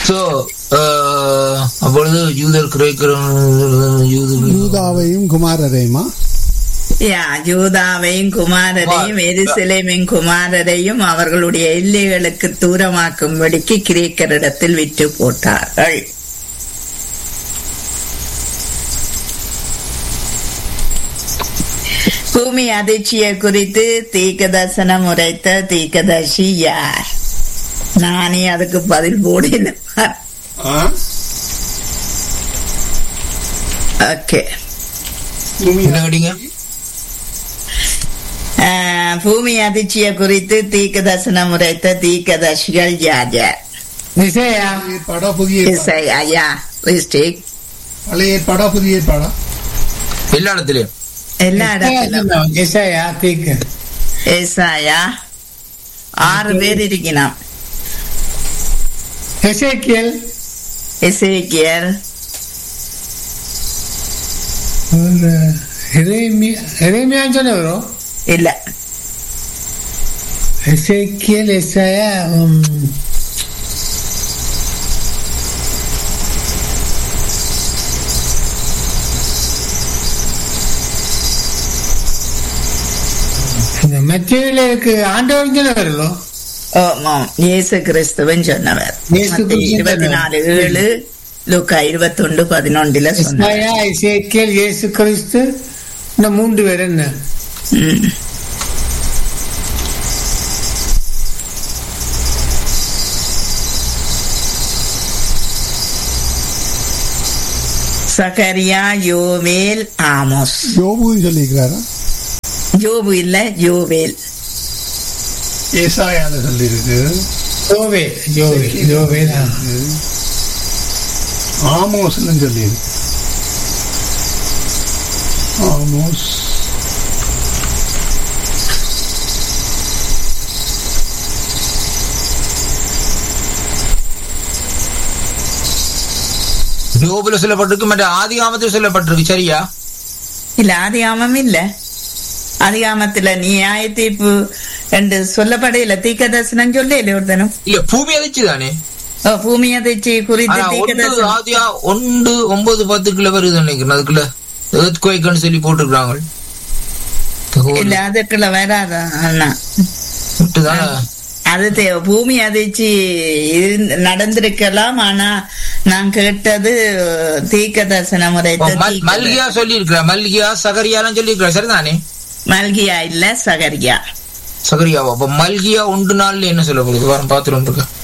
So அப்பொழுது யூதர் கிரேக்கிற யூத யூதாவையும் குமாரரையுமா யா யூதாவையும் குமாரரையும் எருசலேமின் குமாரரையும் அவர்களுடைய எல்லைகளுக்கு தூரமாக்கும்படிக்கு கிரேக்கரிடத்தில் விற்று போட்டார்கள் பூமி அதிர்ச்சியை குறித்து தீர்க்கதர்சனம் உரைத்த தீர்க்கதர்சி யார் நானே அதுக்கு பதில் போடல ஓகே என்ன கேட்டீங்க ஆஹ், பூமி அதிர்ச்சியை குறித்து தீர்க்க தரிசனம் உரைத்த தீர்க்கதர்சிகள் யார் யார் இசையா ஏற்பாடா புதிய ஏற்பாடா? இசை ஐயா ரிஸ்டிக் பழைய ஏற்பாடா புதிய ஏற்பாடா எல்லா இடத்துலயும் எல்லா இடத்திலும் இசையா தீக்கு ஏசாயா ஆறு பேர் இருக்கணும் எசேக்கியல் எசேக்கியல் எரேமியான்னு சொன்ன வரும் இல்ல எசேக்கியல் எஸ்ஐயா இந்த மத்தியில இருக்கு ஆண்டவர் சொன்ன வருதோ ஆமாம் இயேசு கிறிஸ்துவன் சொன்னவர் இயேசு கிறிஸ்துவின் இருபத்தி நாலு ஏழு லுக்கா இருபத்தி ஒன்று பதினொன்றுல சொன்னார் எஸ்ஐயா எசேக்கியல் இயேசு கிறிஸ்து இந்த மூன்று பேர் என்ன ம். சகரியா யோவேல் ஆமோஸ் யோபுன்னு சொல்லியிருக்கிறாரா யோபு இல்ல யோவேல் ஏசாயால சொல்லியிருக்கு ஜோவே ஜோவே ஜோவே தான் ஆமோஸ்னு சொல்லியிருக்கு ஆமோஸ் யோபுல சொல்லப்பட்டிருக்கு மற்ற ஆதி காமத்தில் சொல்லப்பட்டிருக்கு சரியா இல்ல அதிகாமம் இல்ல அதிகாமத்துல நியாய தீர்ப்பு என்று சொல்லப்படையில தீக்க தரிசனம் சொல்லல ஒருத்தனும் இல்ல பூமி அதிர்ச்சி தானே ஓ, பூமி அதிர்ச்சி குறித்து ஆனா தீக்க ஒன்று தரிசனம் ஆதியா ஒன்று ஒன்பது பத்துக்குள்ள வருது நினைக்கிறேன் அதுக்குள்ள எர்த்குவைக்குன்னு சொல்லி போட்டிருக்காங்க இல்ல அதுக்குள்ள வராத அண்ணா விட்டுதானே அது தே- பூமி அதிர்ச்சி இருந்த- நடந்திருக்கலாம் ஆனா நான் கேட்டது தீக்க தரிசனம் ஓ, மல்- முறை மல்கியா சொல்லி இருக்கிறா மல்கியா சகரியாலாம் சொல்லி இருக்கிறா சரிதானே மல்கியா இல்ல சகரியா சகரியாவா அப்ப மல்கியா ஒன்று நாள்ல என்ன சொல்ல போகுது வாரம் பாத்துட்டு இருக்கேன்